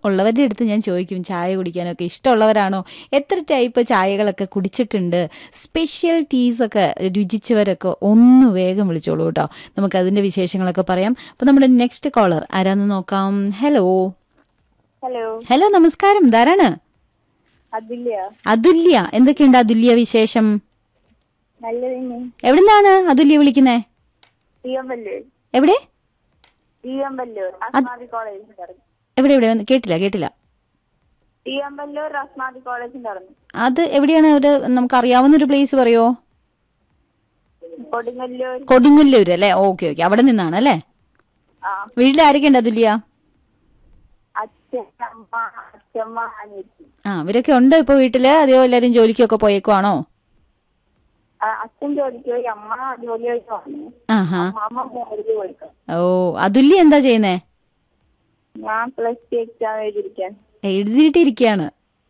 ഉള്ളവരുടെ അടുത്ത് ഞാൻ ചോദിക്കും ചായ കുടിക്കാനൊക്കെ ഇഷ്ടമുള്ളവരാണോ എത്ര ടൈപ്പ് ചായകളൊക്കെ കുടിച്ചിട്ടുണ്ട് സ്പെഷ്യൽ ടീസ് ഒക്കെ രുചിച്ചവരൊക്കെ ഒന്ന് വേഗം വിളിച്ചോളൂ കേട്ടോ നമുക്ക് അതിന്റെ വിശേഷങ്ങളൊക്കെ പറയാം അപ്പൊ നമ്മുടെ നെക്സ്റ്റ് കോളർ ആരാന്ന് നോക്കാം ഹലോ ഹലോ ഹലോ നമസ്കാരം ധാരാണ് അതില്ല അതുല്യ എന്തൊക്കെയുണ്ട് അതുല്യ വിശേഷം നല്ലതിന് എവിടുന്നാണ് അതുല്യ വിളിക്കുന്നേ തീയമ്പല്ലൂർ എവിടെ തീയമ്പല്ലൂർ റസ്മാദി കോളേജിന്റെ ഇറങ്ങി എവിടെ എവിടെ ഒന്ന് കേട്ടില്ല കേട്ടില്ല തീയമ്പല്ലൂർ റസ്മാദി കോളേജിന്റെ ഇറങ്ങി അത് എവിടെയാണ് ഒരു നമുക്ക് അറിയാവുന്ന ഒരു പ്ലേസ് പറയോ കൊടുങ്ങല്ലൂർ കൊടുങ്ങല്ലൂര് അല്ലേ ഓക്കെ ഓക്കെ അവിടെ നിന്നാണ് അല്ലേ ആ വീട്ടിൽ ആരൊക്കെ ഉണ്ട് അതുല്യ അച്ഛൻ അമ്മ അച്ഛമ്മ അനിയത്തി ആ ഇവരൊക്കെ ഉണ്ട് ഇപ്പൊ വീട്ടില് അതെയോ എല്ലാരും ജോലിക്കൊക്കെ പോയേക്കുവാണോ ആ, അച്ഛൻ ജോലിക്ക് പോയി അമ്മ ജോലി പോയി വന്നു ആഹാ അമ്മ മോളിൽ പോയിക്കാം ഓ അതുല്യ എന്താ ചെയ്യുന്നേ ഞാൻ പ്ലസ് ടു എക്സാം എഴുതിയിരിക്കാൻ എഴുതിയിട്ടിരിക്കയാണ്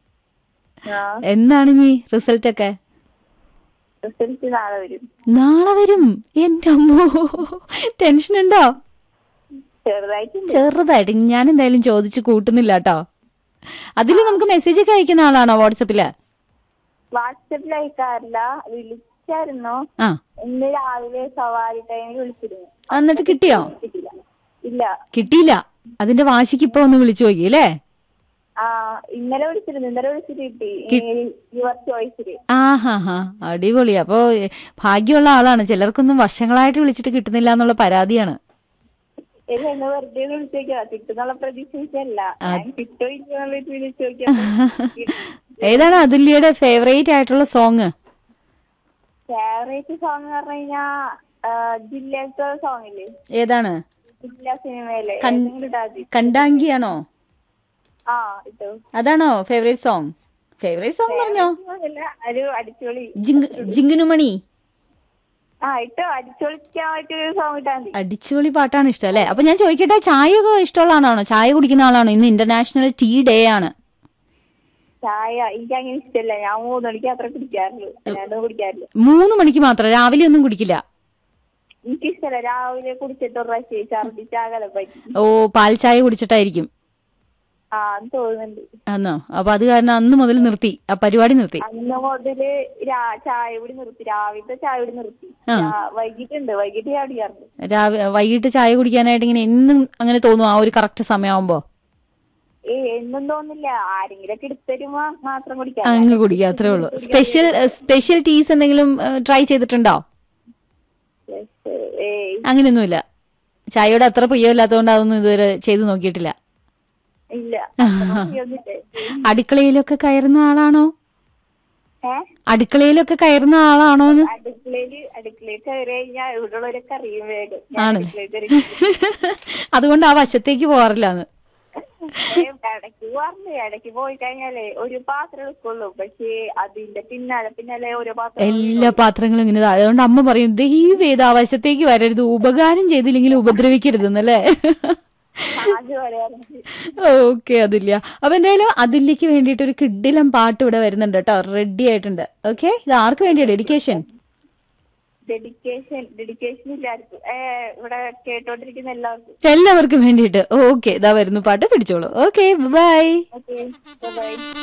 ആ എന്നാണ് ഇനി റിസൾട്ട് ഒക്കെ റിസൾട്ട് നാളെ വരും നാളെ വരും എന്റെ അമ്മോ ടെൻഷൻ ഉണ്ടോ ചെറുതായിട്ടുണ്ട് ചെറുതായിട്ട് ഞാൻ എന്തായാലും ചോദിച്ചു കൂട്ടുന്നില്ല കേട്ടോ അതിൽ നമുക്ക് മെസ്സേജ് ഒക്കെ അയക്കുന്ന ആളാണോ വാട്സപ്പില് വാട്സപ്പിൽ അയക്കാറില്ല വിളിച്ചായിരുന്നു ആ ഇന്ന് രാവിലെ സവാരി ടൈമിൽ വിളിച്ചിരുന്നു എന്നിട്ട് കിട്ടിയോ കിട്ടില്ല ഇല്ല കിട്ടിയില്ല അതിന്റെ വാശിക്ക് ഇപ്പൊ ഒന്ന് വിളിച്ചു നോക്കി അല്ലേ ആ ഇന്നലെ വിളിച്ചിരുന്നു ഇന്നലെ വിളിച്ചിട്ട് കിട്ടി യുവർ ചോയ്സില് ആ ഹാ ഹാ അടിപൊളി അപ്പൊ ഏ, ഭാഗ്യമുള്ള ആളാണ് ചിലർക്കൊന്നും വർഷങ്ങളായിട്ട് വിളിച്ചിട്ട് കിട്ടുന്നില്ല എന്നുള്ള പരാതിയാണ് ഇത് എന്നെ വെറുതെ ഒന്ന് വിളിച്ചു നോക്കിയാ കിട്ടുന്നുള്ള പ്രതീക്ഷിച്ചല്ല ഞാൻ കിട്ടോ ഇല്ലെന്നുള്ള വിളിച്ചു നോക്കിയാ ഏതാണ് അതുല്യയുടെ ഫേവറേറ്റ് ആയിട്ടുള്ള സോങ് ഫേവറേറ്റ് സോങ് എന്ന് പറഞ്ഞു കഴിഞ്ഞാ ആ, ജില്ലത്തെ സോങ് ഇല്ലേ ഏതാണ് ജില്ല സിനിമയിലെ കൺ- ഏതെങ്കിലും ഇട്ടാ മതി. കണ്ടാങ്കിയാണോ ആ ഇട്ടോ അതാണോ ഫേവറേറ്റ് സോങ് ഫേവറേറ്റ് സോങ് പറഞ്ഞോ അല്ല ഒരു അടിച്ചോളി ജിങ് ജിങ്കിനുമണി ആ ഇട്ടോ അടിച്ചോളിക്കാൻ പറ്റിയൊരു സോങ് ഇട്ടാ മതി അടിച്ചുപൊളി പാട്ടാണ് ഇഷ്ടം അല്ലേ അപ്പൊ ഞാൻ ചോദിക്കട്ടെ ചായ ഒക്കെ ഇഷ്ടമുള്ള ആളാണോ ചായ കുടിക്കുന്ന ആളാണോ ഇന്ന് ഇന്റർനാഷണൽ ടീ ഡേ ആണ് ചായ എനിക്ക് അങ്ങനെ ഇഷ്ടമല്ല ഞാൻ മൂന്ന് മണിക്ക് അത്ര കുടിക്കാറുള്ളൂ അല്ലാണ്ട് കുടിക്കാറില്ല മൂന്ന് മണിക്ക് മാത്രം രാവിലെ ഒന്നും കുടിക്കില്ല എനിക്ക് ഇഷ്ടമല്ല രാവിലെ കുടിച്ചിട്ട് ഒരു പ്രാവശ്യം ഛർദിച്ചാകല പറ്റി ഓ പാൽ ചായ കുടിച്ചിട്ടായിരിക്കും ആ അത് തോന്നുന്നുണ്ട് അന്നോ അപ്പൊ അത് കാരണം അന്ന് മുതൽ നിർത്തി ആ പരിപാടി നിർത്തി അന്ന് മുതല് രാ- ചായ കുടി നിർത്തി രാവിലത്തെ ചായ കുടി നിർത്തി ആ. രാ- വൈകിട്ടുണ്ട് വൈകിട്ട് ചായ കുടിക്കാറുണ്ട് രാവിലെ വൈകിട്ട് ചായ കുടിക്കാനായിട്ട് ഇങ്ങനെ എന്നും അങ്ങനെ തോന്നും ആ ഒരു കറക്റ്റ് സമയമാകുമ്പോ ഏ എന്നും തോന്നില്ല ആരെങ്കിലൊക്കെ എടുത്തരുമ്പോ മാത്രം കുടിക്കാം അങ്ങ് കുടിക്കുക അത്രേ ഉള്ളൂ സ്പെഷ്യൽ സ്പെഷ്യൽ ടീസ് എന്തെങ്കിലും ട്രൈ ചെയ്തിട്ടുണ്ടോ ഏ അങ്ങനെയൊന്നുമില്ല ചായയോട് അത്ര പ്രിയമില്ലാത്തതുകൊണ്ട് അതൊന്നും ഇതുവരെ ചെയ്ത് നോക്കിയിട്ടില്ല ഇല്ല ഒന്നുമില്ല. അടുക്കളയിലൊക്കെ കയറുന്ന ആളാണോ ഏ അടുക്കളയിലൊക്കെ കയറുന്ന ആളാണോ എന്ന് അടുക്കളയില് അടുക്കളയിൽ കയറി കഴിഞ്ഞാൽ ഇവിടെ ഉള്ളവരൊക്കെ അറിയും വേഗം ഞാൻ ആണല്ലേ അടുക്കളയിൽ കയറി അതുകൊണ്ട് ആ വശത്തേക്ക് പോകാറില്ലാന്ന് ഏ, ഇടയ്ക്ക് പറഞ്ഞു ഇടയ്ക്ക് പോയി കഴിഞ്ഞാലേ ഒരു പാത്രം എടുക്കുള്ളൂ പക്ഷേ അതിന്റെ പിന്നാലെ പിന്നാലെ ഓരോ പാത്രം എല്ലാ പാത്രങ്ങളും ഇങ്ങനെ താഴെ അതുകൊണ്ട് അമ്മ പറയും ദൈവം ഏത് ആ വശത്തേക്ക് വരരുത് ഉപകാരം ചെയ്തില്ലെങ്കിൽ ഉപദ്രവിക്കരുതെന്നല്ലേ അതുപോലെ ഓക്കെ അതില്ല അപ്പൊ എന്തായാലും അതില്ലേക്ക് വേണ്ടിയിട്ട് ഒരു കിഡിലം പാട്ട് ഇവിടെ വരുന്നുണ്ട് കേട്ടോ റെഡി ആയിട്ടുണ്ട് ഓക്കെ ഇത് ആർക്ക് വേണ്ടിയാ ഡെഡിക്കേഷൻ ഡെഡിക്കേഷൻ ഡെഡിക്കേഷൻ ഇല്ലായിരിക്കും ഏ, ഇവിടെ കേട്ടോണ്ടിരിക്കുന്ന എല്ലാവർക്കും എല്ലാവർക്കും വേണ്ടിയിട്ട് ഓക്കെ ഇതാ വരുന്നു പാട്ട് പിടിച്ചോളൂ ഓക്കെ ബൈ ഓക്കെ ബൈ